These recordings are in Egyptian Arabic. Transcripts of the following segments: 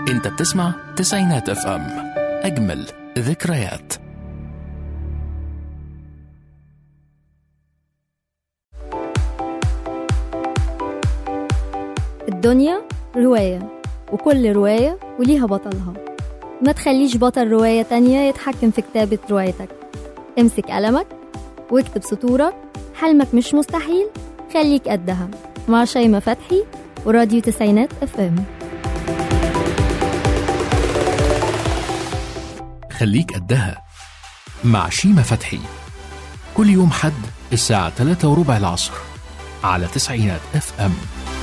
انت بتسمع تسعينات اف ام اجمل ذكريات الدنيا رواية وكل رواية وليها بطلها ما تخليش بطل رواية تانية يتحكم في كتابة روايتك امسك قلمك واكتب سطورك حلمك مش مستحيل خليك قدها مع شيماء فتحي وراديو تسعينات اف ام خليك قدها مع شيماء فتحي كل يوم حد الساعة 3 وربع العصر على تسعينات اف ام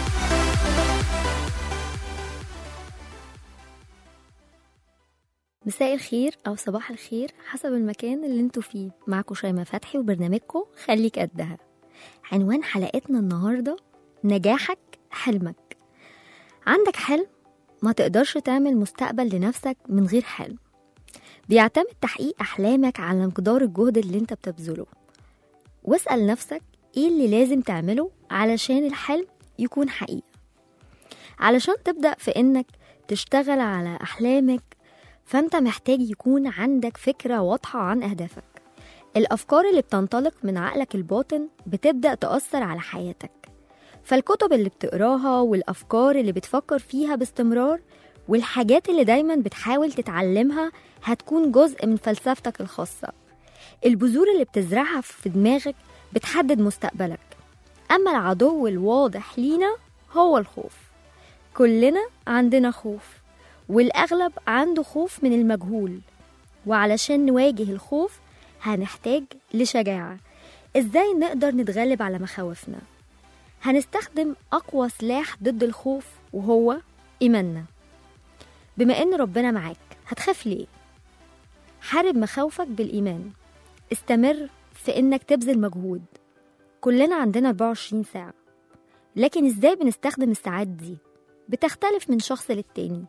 مساء الخير أو صباح الخير حسب المكان اللي انتوا فيه معكم شيماء فتحي وبرنامجكم خليك قدها عنوان حلقتنا النهاردة نجاحك حلمك عندك حلم ما تقدرش تعمل مستقبل لنفسك من غير حلم بيعتمد تحقيق أحلامك على مقدار الجهد اللي انت بتبذله واسأل نفسك ايه اللي لازم تعمله علشان الحلم يكون حقيقة علشان تبدأ في انك تشتغل على أحلامك فأنت محتاج يكون عندك فكرة واضحة عن أهدافك الأفكار اللي بتنطلق من عقلك الباطن بتبدأ تأثر على حياتك فالكتب اللي بتقراها والأفكار اللي بتفكر فيها باستمرار والحاجات اللي دايما بتحاول تتعلمها هتكون جزء من فلسفتك الخاصة البذور اللي بتزرعها في دماغك بتحدد مستقبلك أما العدو الواضح لينا هو الخوف كلنا عندنا خوف والأغلب عنده خوف من المجهول وعلشان نواجه الخوف هنحتاج لشجاعة إزاي نقدر نتغلب على مخاوفنا هنستخدم أقوى سلاح ضد الخوف وهو إيماننا بما إن ربنا معاك هتخاف ليه؟ حارب مخاوفك بالإيمان استمر في إنك تبذل مجهود كلنا عندنا 24 ساعة لكن إزاي بنستخدم الساعات دي؟ بتختلف من شخص للتاني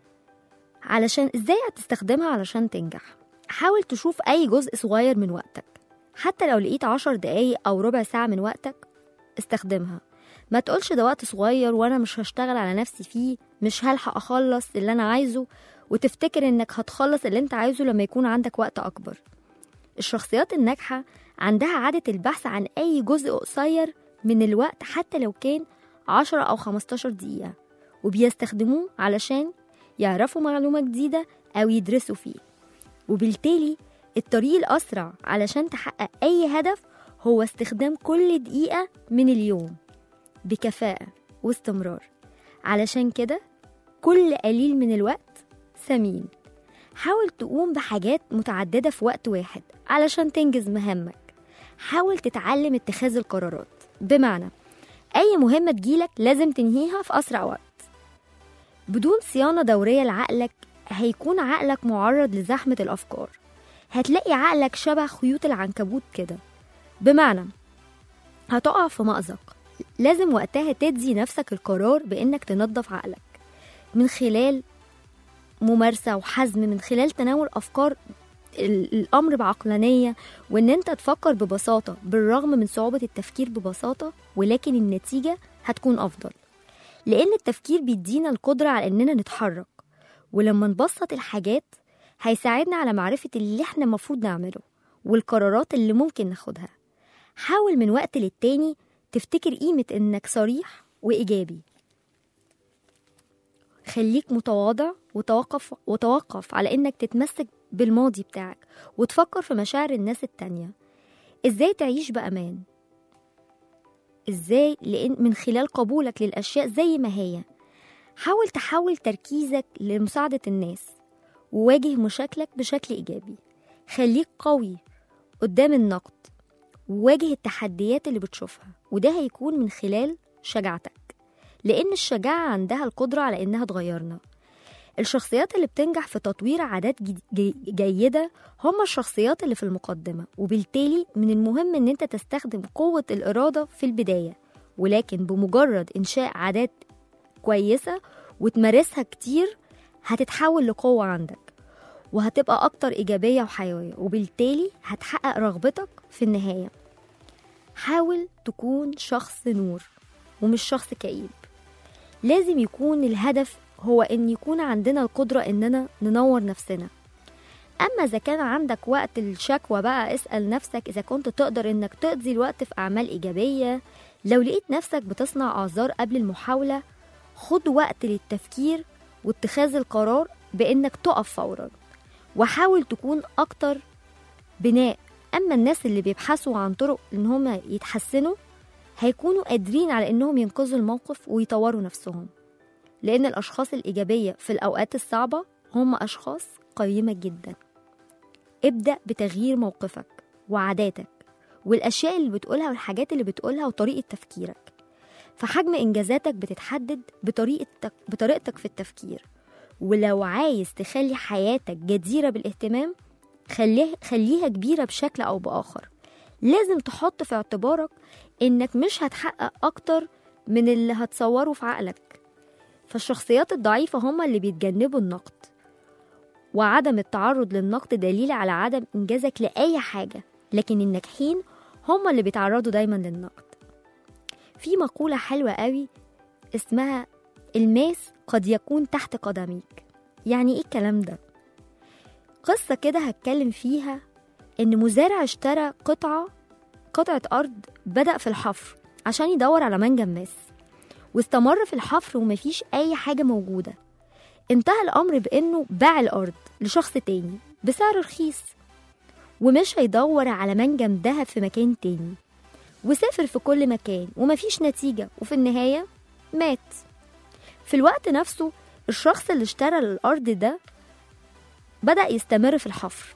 علشان ازاي هتستخدمها علشان تنجح حاول تشوف اي جزء صغير من وقتك حتى لو لقيت عشر دقايق او ربع ساعة من وقتك استخدمها ما تقولش ده وقت صغير وانا مش هشتغل على نفسي فيه مش هلحق اخلص اللي انا عايزه وتفتكر انك هتخلص اللي انت عايزه لما يكون عندك وقت اكبر الشخصيات الناجحة عندها عادة البحث عن اي جزء قصير من الوقت حتى لو كان عشرة أو خمستاشر دقيقة وبيستخدموه علشان يعرفوا معلومة جديدة أو يدرسوا فيه وبالتالي الطريق الأسرع علشان تحقق أي هدف هو استخدام كل دقيقة من اليوم بكفاءة واستمرار علشان كده كل قليل من الوقت ثمين حاول تقوم بحاجات متعددة في وقت واحد علشان تنجز مهامك حاول تتعلم اتخاذ القرارات بمعنى أي مهمة تجيلك لازم تنهيها في أسرع وقت بدون صيانة دورية لعقلك هيكون عقلك معرض لزحمة الأفكار هتلاقي عقلك شبه خيوط العنكبوت كده بمعنى هتقع في مأزق لازم وقتها تدي نفسك القرار بإنك تنظف عقلك من خلال ممارسة وحزم من خلال تناول أفكار ال- الأمر بعقلانية وإن أنت تفكر ببساطة بالرغم من صعوبة التفكير ببساطة ولكن النتيجة هتكون أفضل لأن التفكير بيدينا القدرة على إننا نتحرك ولما نبسط الحاجات هيساعدنا على معرفة اللي احنا المفروض نعمله والقرارات اللي ممكن ناخدها حاول من وقت للتاني تفتكر قيمة إنك صريح وإيجابي خليك متواضع وتوقف وتوقف على إنك تتمسك بالماضي بتاعك وتفكر في مشاعر الناس التانية إزاي تعيش بأمان ازاي لان من خلال قبولك للاشياء زي ما هي حاول تحول تركيزك لمساعده الناس وواجه مشاكلك بشكل ايجابي خليك قوي قدام النقد وواجه التحديات اللي بتشوفها وده هيكون من خلال شجاعتك لان الشجاعه عندها القدره على انها تغيرنا الشخصيات اللي بتنجح في تطوير عادات جي- جي- جيدة هم الشخصيات اللي في المقدمة وبالتالي من المهم ان انت تستخدم قوة الإرادة في البداية ولكن بمجرد إنشاء عادات كويسة وتمارسها كتير هتتحول لقوة عندك وهتبقى أكتر إيجابية وحيوية وبالتالي هتحقق رغبتك في النهاية حاول تكون شخص نور ومش شخص كئيب لازم يكون الهدف هو إن يكون عندنا القدرة إننا ننور نفسنا أما إذا كان عندك وقت الشكوى بقى اسأل نفسك إذا كنت تقدر إنك تقضي الوقت في أعمال إيجابية لو لقيت نفسك بتصنع أعذار قبل المحاولة خد وقت للتفكير واتخاذ القرار بإنك تقف فورا وحاول تكون أكتر بناء أما الناس اللي بيبحثوا عن طرق إن هم يتحسنوا هيكونوا قادرين على إنهم ينقذوا الموقف ويطوروا نفسهم لأن الأشخاص الإيجابية في الأوقات الصعبة هم أشخاص قيمة جدا ابدأ بتغيير موقفك وعاداتك والأشياء اللي بتقولها والحاجات اللي بتقولها وطريقة تفكيرك فحجم إنجازاتك بتتحدد بطريقتك, بطريقتك في التفكير ولو عايز تخلي حياتك جديرة بالاهتمام خليه خليها كبيرة بشكل أو بآخر لازم تحط في اعتبارك إنك مش هتحقق أكتر من اللي هتصوره في عقلك فالشخصيات الضعيفة هم اللي بيتجنبوا النقد وعدم التعرض للنقد دليل على عدم إنجازك لأي حاجة لكن الناجحين هم اللي بيتعرضوا دايما للنقد في مقولة حلوة قوي اسمها الماس قد يكون تحت قدميك يعني ايه الكلام ده قصة كده هتكلم فيها ان مزارع اشترى قطعة قطعة أرض بدأ في الحفر عشان يدور على منجم ماس واستمر في الحفر ومفيش أي حاجة موجودة انتهى الأمر بأنه باع الأرض لشخص تاني بسعر رخيص ومش هيدور على منجم دهب في مكان تاني وسافر في كل مكان ومفيش نتيجة وفي النهاية مات في الوقت نفسه الشخص اللي اشترى الأرض ده بدأ يستمر في الحفر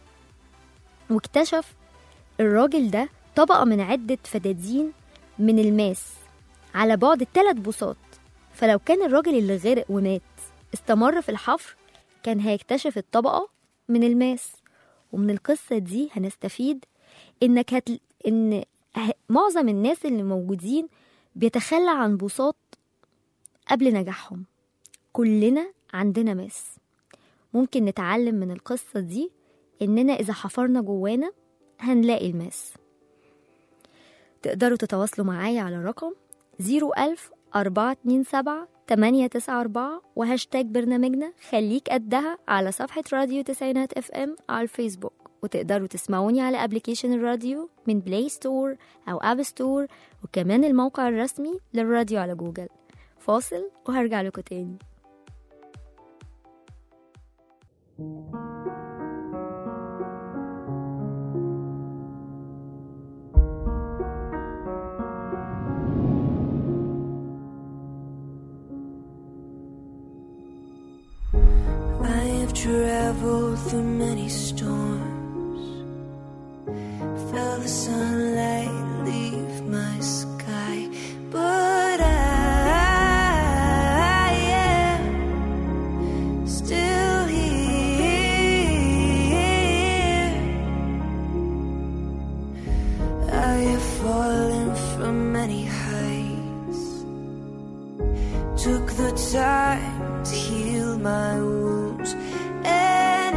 واكتشف الراجل ده طبقة من عدة فدادين من الماس على بعد ثلاث بساط فلو كان الراجل اللي غرق ومات استمر في الحفر كان هيكتشف الطبقة من الماس ومن القصة دي هنستفيد إنك هتل... إن ه- معظم الناس اللي موجودين بيتخلى عن بساط قبل نجاحهم كلنا عندنا ماس ممكن نتعلم من القصة دي إننا إذا حفرنا جوانا هنلاقي الماس تقدروا تتواصلوا معايا على رقم 01000 427 894 وهاشتاج برنامجنا خليك قدها على صفحة راديو تسعينات اف ام على الفيسبوك وتقدروا تسمعوني على ابلكيشن الراديو من بلاي ستور أو اب ستور وكمان الموقع الرسمي للراديو على جوجل فاصل وهرجع لكم تاني I have traveled through many storms, felt the sunlight leave my sky, but I am still here. I have fallen from many heights took the time to heal my wounds and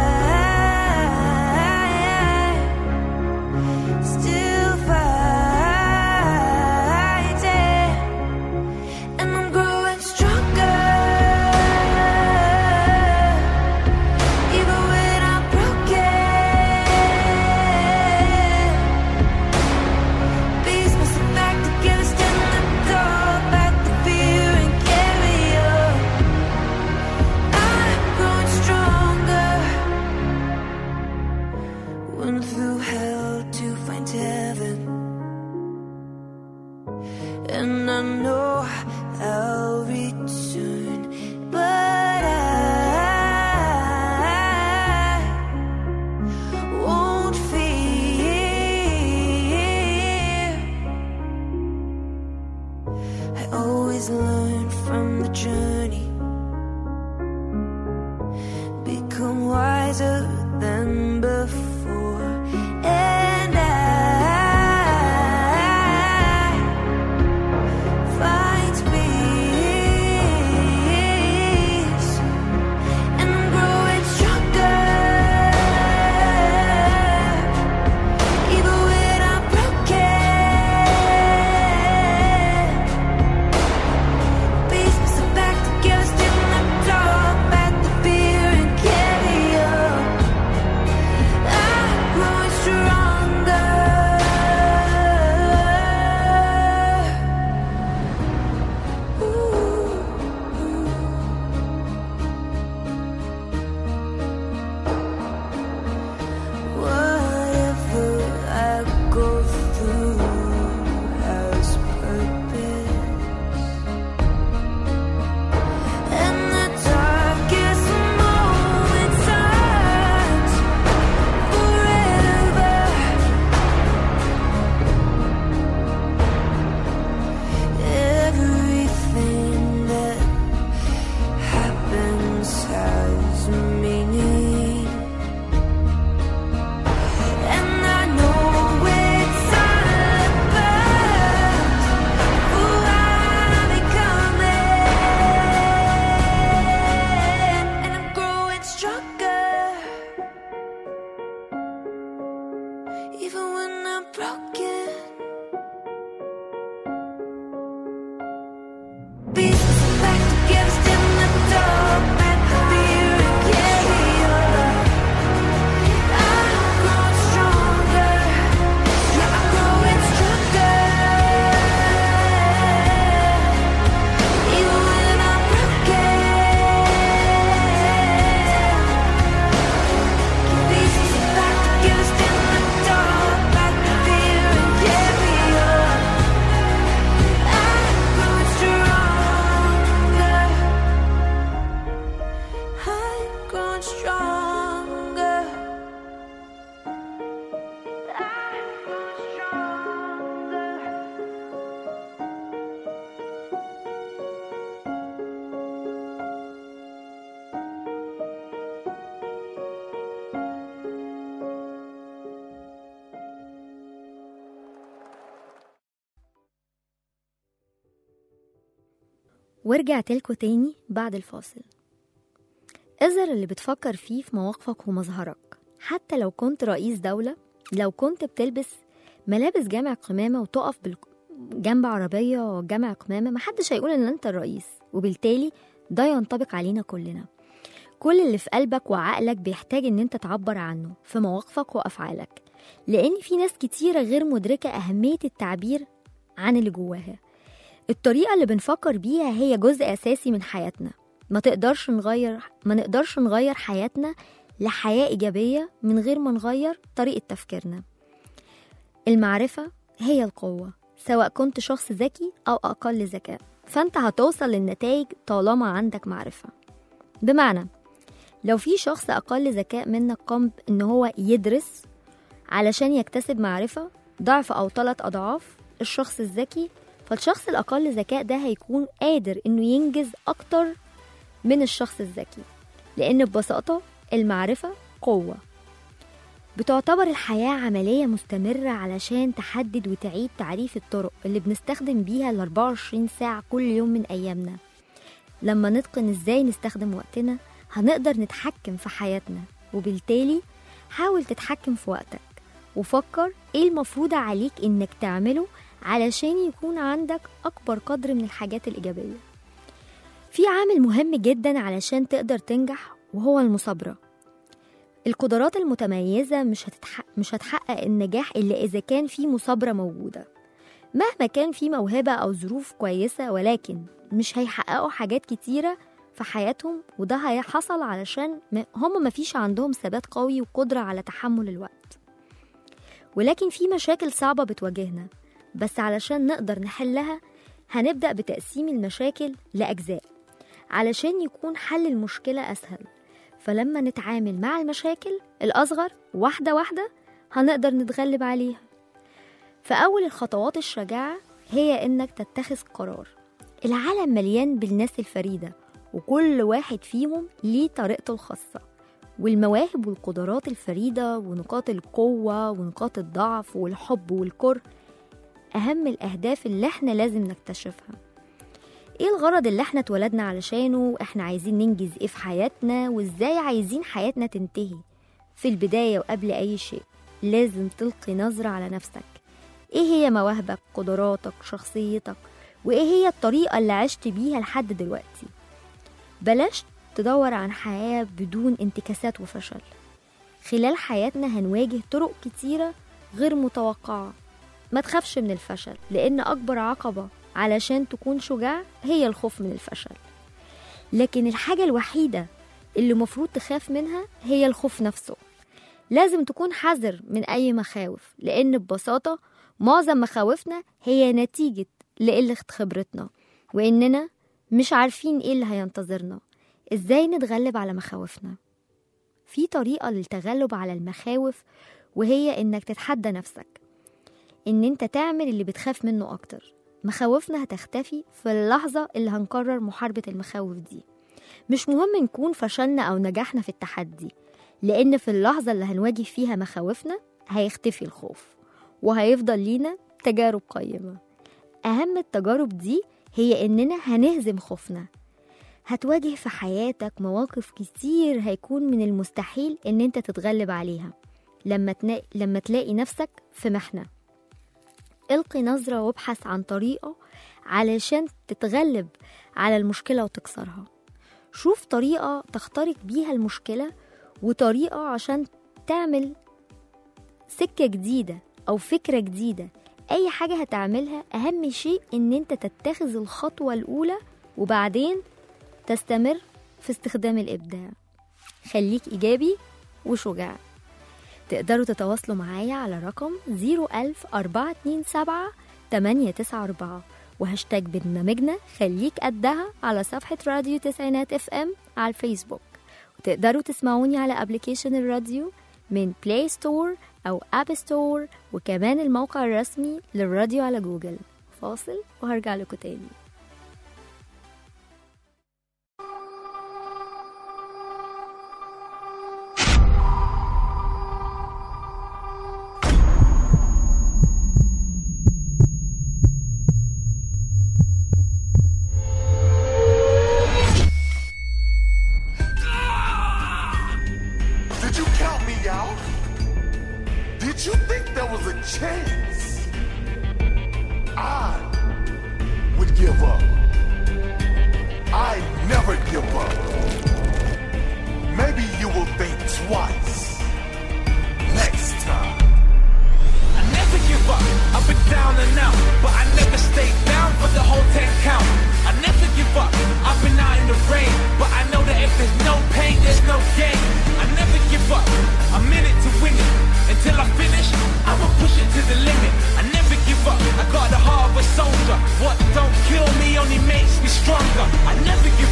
I still fighting and I'm growing stronger even when I'm broken Bees must have back together, stand the door, back the fear and carry on. I'm growing stronger. Went through hell to find heaven, and I know I'll return, but I won't fear. I always learn from the journey, become wiser than before, and I find peace, and I'm growing stronger. Even when I'm broken, beats must have back ورجعت لكم تاني بعد الفاصل اظهر اللي بتفكر فيه في مواقفك ومظهرك حتى لو كنت رئيس دولة لو كنت بتلبس ملابس جامع قمامة وتقف بال... جنب عربية جامع قمامة محدش هيقول ان انت الرئيس وبالتالي ده ينطبق علينا كلنا كل اللي في قلبك وعقلك بيحتاج ان انت تعبر عنه في مواقفك وافعالك لان في ناس كتيرة غير مدركة اهمية التعبير عن اللي جواها الطريقة اللي بنفكر بيها هي جزء أساسي من حياتنا ما تقدرش نغير ما نقدرش نغير حياتنا لحياة إيجابية من غير ما نغير طريقة تفكيرنا المعرفة هي القوة سواء كنت شخص ذكي أو أقل ذكاء فأنت هتوصل للنتائج طالما عندك معرفة بمعنى لو في شخص أقل ذكاء منك قام إن هو يدرس علشان يكتسب معرفة ضعف أو ثلاث أضعاف الشخص الذكي فالشخص الأقل ذكاء ده هيكون قادر إنه ينجز أكتر من الشخص الذكي لأن ببساطة المعرفة قوة بتعتبر الحياة عملية مستمرة علشان تحدد وتعيد تعريف الطرق اللي بنستخدم بيها ال 24 ساعة كل يوم من أيامنا لما نتقن إزاي نستخدم وقتنا هنقدر نتحكم في حياتنا وبالتالي حاول تتحكم في وقتك وفكر إيه المفروض عليك إنك تعمله علشان يكون عندك أكبر قدر من الحاجات الإيجابية في عامل مهم جدا علشان تقدر تنجح وهو المثابرة القدرات المتميزة مش هتتحقق, مش هتحقق النجاح إلا إذا كان في مثابرة موجودة مهما كان في موهبة أو ظروف كويسة ولكن مش هيحققوا حاجات كتيرة في حياتهم وده هيحصل علشان م- هم مفيش عندهم ثبات قوي وقدرة على تحمل الوقت ولكن في مشاكل صعبة بتواجهنا بس علشان نقدر نحلها هنبدأ بتقسيم المشاكل لأجزاء علشان يكون حل المشكلة أسهل فلما نتعامل مع المشاكل الأصغر واحدة واحدة هنقدر نتغلب عليها فأول الخطوات الشجاعة هي إنك تتخذ قرار العالم مليان بالناس الفريدة وكل واحد فيهم ليه طريقته الخاصة والمواهب والقدرات الفريدة ونقاط القوة ونقاط الضعف والحب والكره أهم الأهداف اللي احنا لازم نكتشفها ايه الغرض اللي احنا اتولدنا علشانه احنا عايزين ننجز ايه في حياتنا وازاي عايزين حياتنا تنتهي في البداية وقبل أي شيء لازم تلقي نظرة على نفسك ايه هي مواهبك قدراتك شخصيتك وايه هي الطريقة اللي عشت بيها لحد دلوقتي بلاش تدور عن حياة بدون انتكاسات وفشل خلال حياتنا هنواجه طرق كتيرة غير متوقعة ما تخافش من الفشل لأن أكبر عقبة علشان تكون شجاع هي الخوف من الفشل لكن الحاجة الوحيدة اللي مفروض تخاف منها هي الخوف نفسه لازم تكون حذر من أي مخاوف لأن ببساطة معظم مخاوفنا هي نتيجة لقلة خبرتنا وإننا مش عارفين إيه اللي هينتظرنا إزاي نتغلب على مخاوفنا في طريقة للتغلب على المخاوف وهي إنك تتحدى نفسك إن أنت تعمل اللي بتخاف منه أكتر مخاوفنا هتختفي في اللحظة اللي هنقرر محاربة المخاوف دي مش مهم نكون فشلنا أو نجحنا في التحدي لأن في اللحظة اللي هنواجه فيها مخاوفنا هيختفي الخوف وهيفضل لينا تجارب قيمة أهم التجارب دي هي إننا هنهزم خوفنا هتواجه في حياتك مواقف كتير هيكون من المستحيل إن أنت تتغلب عليها لما, تنا... لما تلاقي نفسك في محنة القي نظرة وابحث عن طريقة علشان تتغلب على المشكلة وتكسرها شوف طريقة تخترق بيها المشكلة وطريقة عشان تعمل سكة جديدة أو فكرة جديدة أي حاجة هتعملها أهم شيء إن أنت تتخذ الخطوة الأولى وبعدين تستمر في استخدام الإبداع خليك إيجابي وشجاع تقدروا تتواصلوا معايا على رقم 00427 894 وهاشتاج برنامجنا خليك قدها على صفحة راديو تسعينات اف ام على الفيسبوك وتقدروا تسمعوني على ابلكيشن الراديو من بلاي ستور أو اب ستور وكمان الموقع الرسمي للراديو على جوجل فاصل وهرجع لكم تاني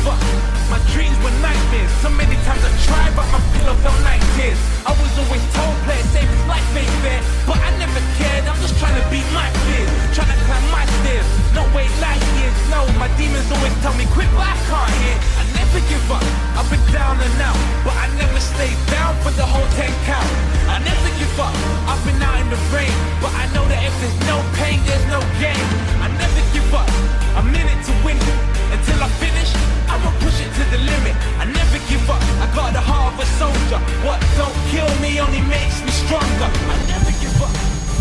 up. My dreams were nightmares. So many times I tried, but my pillow felt like tears. I was always told play it safe, life ain't fair. But I never cared, I'm just trying to beat my fears. Trying to climb my stairs, not wait like years. No, my demons always tell me quit, but I can't hear. I never give up, I've been down and out. But I never stay down for the whole 10 count. I never give up, I've been out in the rain. But I know that if there's no pain, there's no gain. I never give up, I'm in it to win it. Until I finish, I'ma push it to the limit. I never give up, I got the heart of a soldier. What don't kill me only makes me stronger. I never give up.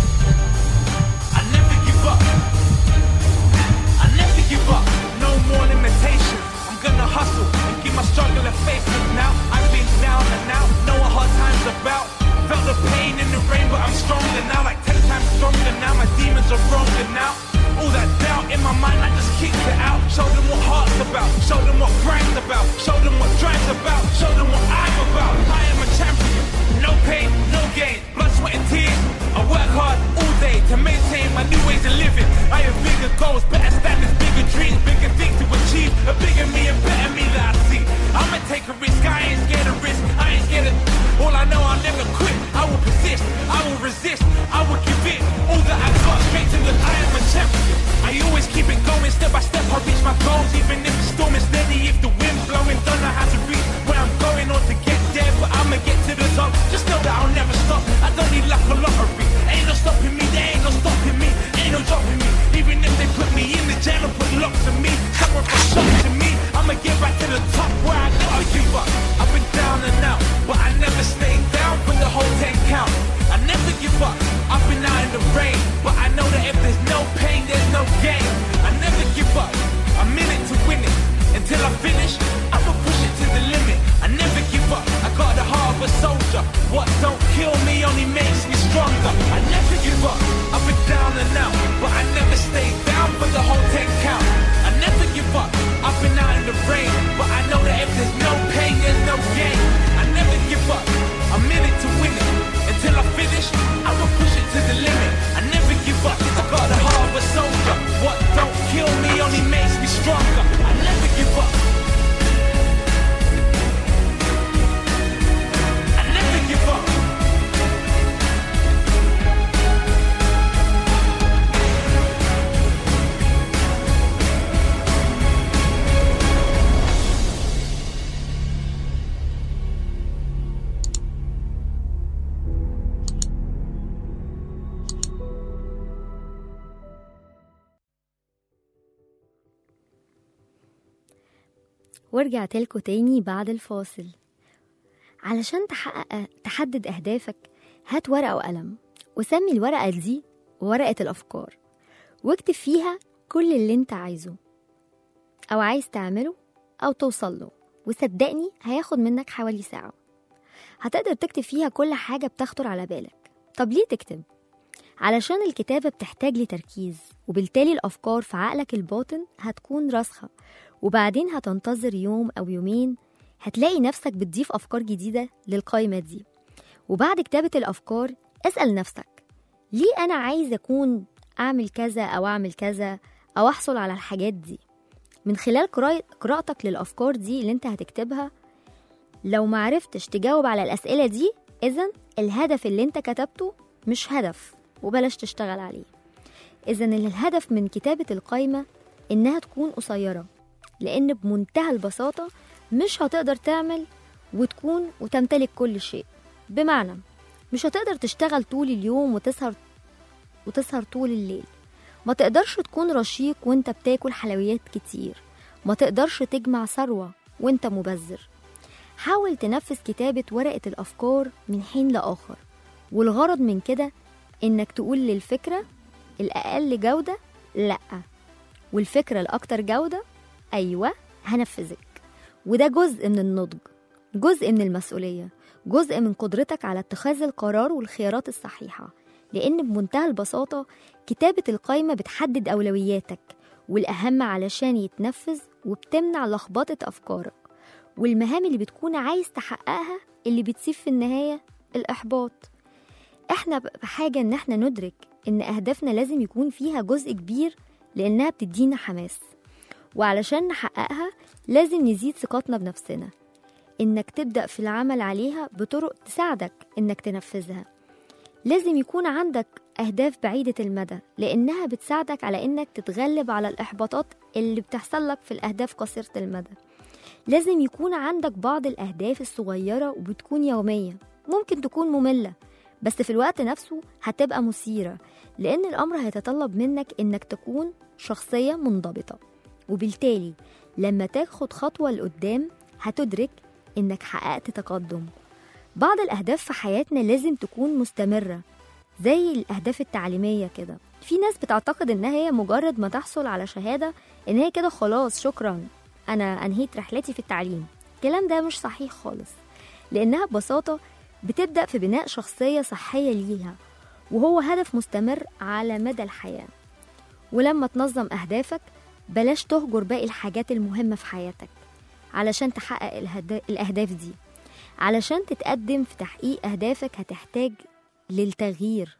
I never give up. I never give up. No more limitations. I'm gonna hustle and give my struggle a facelift now. I've been down and out, know what hard times about. Felt the pain in the rain, but I'm stronger now, like ten times stronger now. My demons are stronger now. All that doubt in my mind, I just kicked it out. Show them what heart's about. Show them what grind's about. Show them what drive's about. Show them what I'm about. I am a champion. No pain, no gain. Blood, sweat, and tears. I work hard all day to maintain my new ways of living. I have bigger goals, better standards, bigger dreams, bigger things to achieve. A bigger me, a better me that I see. I'ma take a risk. I ain't scared of risk. I ain't scared of. All I know, I'll never quit. I will persist. I will resist. I will give it all that I got straight to the. I am a champion. I always keep it going step by step. I reach my goals, even if the storm is steady. If the wind blowing, don't know how to reach where I'm going or to get there, but I'ma get to the top. Just know that I'll never stop. I don't need luck or lottery. Ain't no stopping me. There ain't no stopping me. Ain't no dropping me. Even if they put me in the jail and put locks on me, somewhere for shock to me. I'ma get back to the top where I gotta give up. I've been down and out, but I never stayed down for the whole 10 count. I never give up. I've been out in the rain, but I know that if there's no pain, there's no gain. I never give up. I'm in it to win it. Until I finish, I'ma push it to the limit. I never give up. I got the heart of a soldier. What don't kill me only makes me stronger. I never give up. I've been down and out, but I never stayed down for the whole 10 count. I never give up. I've been out in the rain, but I know that if there's no pain, there's no gain. I never give up. I'm in it to win it. Until I finish, I'ma push it to the limit. I never give up. I got the heart of a soldier. What don't kill me only makes me stronger. I never give up. I never give up. ورجعت لكم تاني بعد الفاصل علشان تحقق تحدد أهدافك هات ورقة وقلم وسمي الورقة دي ورقة الأفكار واكتب فيها كل اللي انت عايزه أو عايز تعمله أو توصل له وصدقني هياخد منك حوالي ساعة هتقدر تكتب فيها كل حاجة بتخطر على بالك طب ليه تكتب؟ علشان الكتابة بتحتاج لتركيز وبالتالي الأفكار في عقلك الباطن هتكون راسخة وبعدين هتنتظر يوم أو يومين هتلاقي نفسك بتضيف أفكار جديدة للقائمة دي وبعد كتابة الأفكار اسأل نفسك ليه أنا عايز أكون أعمل كذا أو أعمل كذا أو أحصل على الحاجات دي من خلال قراءة- قراءتك للأفكار دي اللي أنت هتكتبها لو معرفتش تجاوب على الأسئلة دي إذا الهدف اللي أنت كتبته مش هدف وبلاش تشتغل عليه إذا الهدف من كتابة القايمة إنها تكون قصيرة لأن بمنتهى البساطة مش هتقدر تعمل وتكون وتمتلك كل شيء بمعنى مش هتقدر تشتغل طول اليوم وتسهر وتسهر طول الليل ما تقدرش تكون رشيق وانت بتاكل حلويات كتير ما تقدرش تجمع ثروة وانت مبذر حاول تنفذ كتابة ورقة الأفكار من حين لآخر والغرض من كده إنك تقول للفكرة الأقل جودة لأ والفكرة الأكتر جودة أيوة هنفذك وده جزء من النضج جزء من المسؤولية جزء من قدرتك على اتخاذ القرار والخيارات الصحيحة لأن بمنتهى البساطة كتابة القائمة بتحدد أولوياتك والأهم علشان يتنفذ وبتمنع لخبطة أفكارك والمهام اللي بتكون عايز تحققها اللي بتسيب في النهاية الإحباط احنا بحاجة ان احنا ندرك ان اهدافنا لازم يكون فيها جزء كبير لانها بتدينا حماس وعلشان نحققها لازم نزيد ثقتنا بنفسنا إنك تبدأ في العمل عليها بطرق تساعدك إنك تنفذها لازم يكون عندك أهداف بعيدة المدى لأنها بتساعدك على إنك تتغلب على الإحباطات اللي بتحصل لك في الأهداف قصيرة المدى لازم يكون عندك بعض الأهداف الصغيرة وبتكون يومية ممكن تكون مملة بس في الوقت نفسه هتبقى مثيرة لأن الأمر هيتطلب منك إنك تكون شخصية منضبطة وبالتالي لما تاخد خطوة لقدام هتدرك إنك حققت تقدم بعض الأهداف في حياتنا لازم تكون مستمرة زي الأهداف التعليمية كده في ناس بتعتقد إنها هي مجرد ما تحصل على شهادة إن هي كده خلاص شكرا أنا أنهيت رحلتي في التعليم الكلام ده مش صحيح خالص لأنها ببساطة بتبدأ في بناء شخصية صحية ليها وهو هدف مستمر على مدى الحياة ولما تنظم أهدافك بلاش تهجر باقي الحاجات المهمة في حياتك علشان تحقق الهدا- الأهداف دي علشان تتقدم في تحقيق أهدافك هتحتاج للتغيير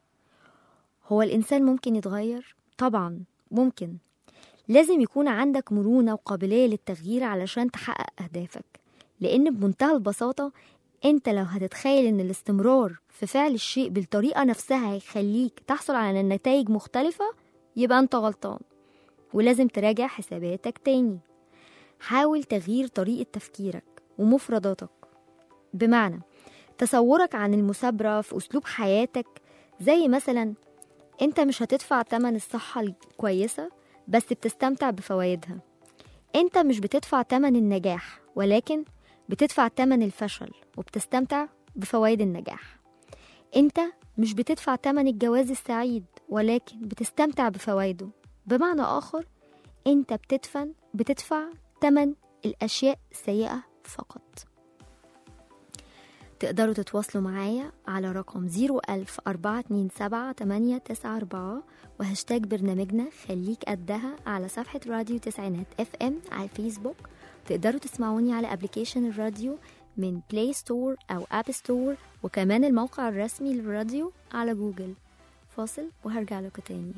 هو الإنسان ممكن يتغير؟ طبعا ممكن لازم يكون عندك مرونة وقابلية للتغيير علشان تحقق أهدافك لأن بمنتهى البساطة أنت لو هتتخيل إن الاستمرار في فعل الشيء بالطريقة نفسها هيخليك تحصل على نتائج مختلفة يبقى أنت غلطان ولازم تراجع حساباتك تاني حاول تغيير طريقة تفكيرك ومفرداتك بمعنى تصورك عن المثابرة في أسلوب حياتك زي مثلا أنت مش هتدفع تمن الصحة الكويسة بس بتستمتع بفوائدها أنت مش بتدفع تمن النجاح ولكن بتدفع تمن الفشل وبتستمتع بفوائد النجاح أنت مش بتدفع تمن الجواز السعيد ولكن بتستمتع بفوائده بمعنى آخر أنت بتدفن بتدفع تمن الأشياء السيئة فقط تقدروا تتواصلوا معايا على رقم 010427894 وهاشتاج برنامجنا خليك قدها على صفحة راديو تسعينات اف ام على الفيسبوك تقدروا تسمعوني على ابلكيشن الراديو من بلاي ستور أو اب ستور وكمان الموقع الرسمي للراديو على جوجل فاصل وهرجع لكم تاني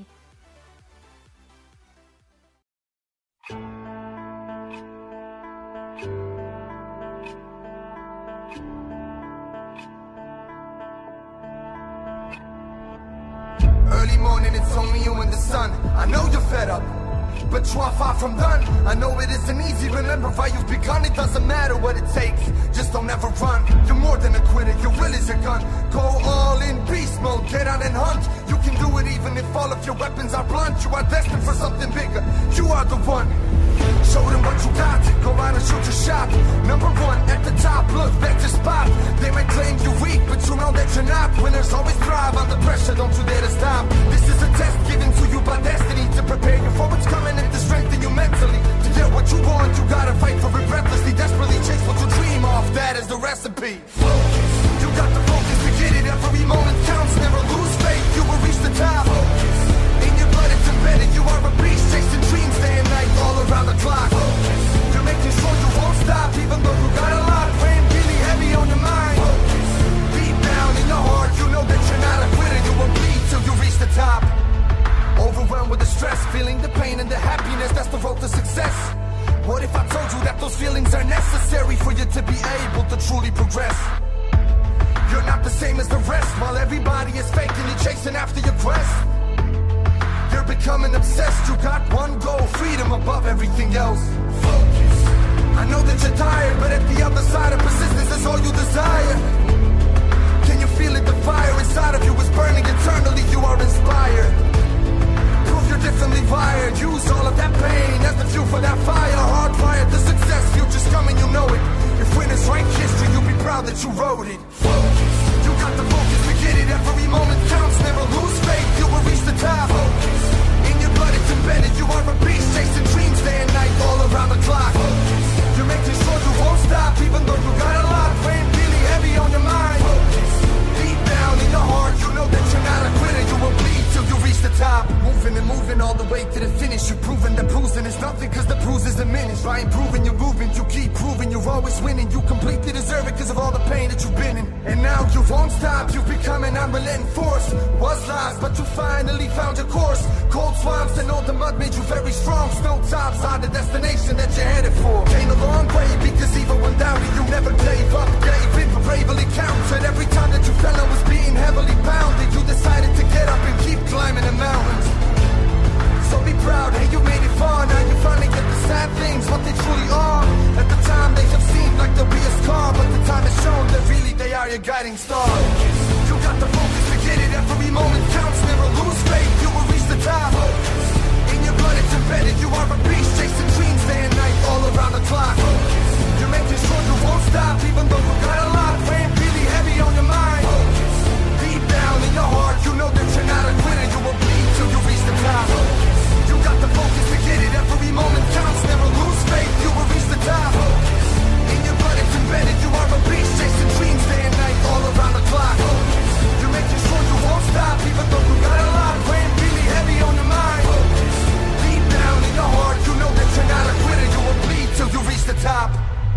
Early morning, it's only you and the sun. I know you're fed up, but you are far from done. I know it isn't easy. Remember why you've begun. It doesn't matter what it takes. Just don't ever run. You're more than a quitter. Your will is your gun. Go all in beast mode. Get out and hunt. You can do it even if all of your weapons are blunt. You are destined for something bigger. You are the one. Show them what you got. Go out and shoot your shot. Number one at the top. Look, that's your spot. They might claim you're weak, but you know that you're not. Winners always thrive under pressure. Don't you dare to stop. This is a test given to you by destiny to prepare you for what's coming and to strengthen you mentally. To get what you want, you gotta fight for it breathlessly. Desperately chase what you dream of. That is the recipe. Focus. You got the focus to get it. Every moment counts. Never lose faith. You will reach the top. Focus. In your blood, it's embedded. You are a beast, chasing dreams day and night, all around the clock. Focus. You're making sure you won't stop, even though you got a lot weighing really heavy on your mind. Focus. Deep down in your heart, you know that you're not a quitter. You will bleed till you reach the top. Overwhelmed with the stress, feeling the pain and the happiness. That's the road to success. What if I told you that those feelings are necessary for you to be able to truly progress? You're not the same as the rest, while everybody is faking you chasing after your quest. You're becoming obsessed. You got one goal, freedom above everything else. Focus. I know that you're tired, but at the other side of persistence is all you desire. Can you feel it? The fire inside of you is burning eternally. You are inspired. Prove you're differently wired. Use all of that pain as the fuel for that fire. Hardwired to success. Future's coming, you know it. If winners write history, you'll be proud that you wrote it. Focus. You got the focus to get it. Every moment counts. Never lose faith. You will reach the top. Focus. In your blood, it's embedded. You are a beast, chasing dreams day and night, all around And now you won't stop, you've become an unrelenting force. Was lost, but you finally found your course. Cold swamps and all the mud made you very strong. Snow tops are the destination that you're headed for. Came a long way because even when doubted, you never gave up. Gave in, but bravely counted. Every time that you fell and was being heavily pounded, you decided to get up and keep climbing the mountains. So be proud, hey, you made it far. Now you finally get the sad things, what they truly are. At the time, they have seemed like they'll be a scar, but the time has shown that really they are your guiding star. You got the focus to get it, every moment counts. Never lose faith, you will reach the top. In your blood, it's embedded. You are a beast, chasing dreams day and night, all around the clock. You're making sure you won't stop, even though you got a lot weighing really heavy on your mind. Deep down in your heart, you know that you're not a quitter. You will bleed till you reach the top. You got the focus to get it. Every moment counts. Never lose faith. You will reach the top. In your blood, it's embedded. You are a beast, chasing dreams day and night, all around the clock. You're making sure you won't stop, even though you got a lot weighing really heavy on your mind. Deep down in your heart, you know that you're not a quitter. You will bleed till you reach the top.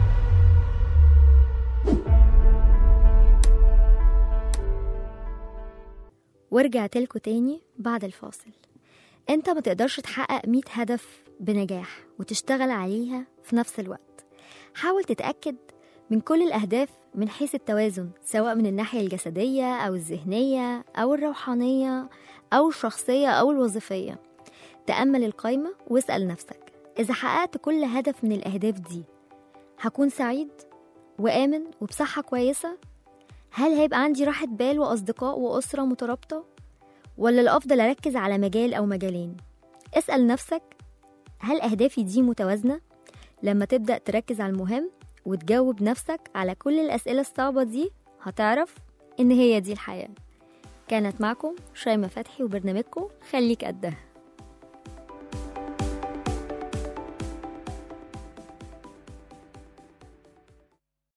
ورجعت لكم تاني بعد الفاصل انت ما تقدرش تحقق 100 هدف بنجاح وتشتغل عليها في نفس الوقت حاول تتأكد من كل الأهداف من حيث التوازن سواء من الناحية الجسدية أو الذهنية أو الروحانية أو الشخصية أو الوظيفية تأمل القايمة واسأل نفسك إذا حققت كل هدف من الأهداف دي هكون سعيد وآمن وبصحة كويسة هل هيبقى عندي راحة بال وأصدقاء وأسرة مترابطة؟ ولا الأفضل أركز على مجال أو مجالين؟ اسأل نفسك هل أهدافي دي متوازنة؟ لما تبدأ تركز على المهم وتجاوب نفسك على كل الأسئلة الصعبة دي هتعرف إن هي دي الحياة كانت معكم شيماء فتحي وبرنامجكم خليك قدها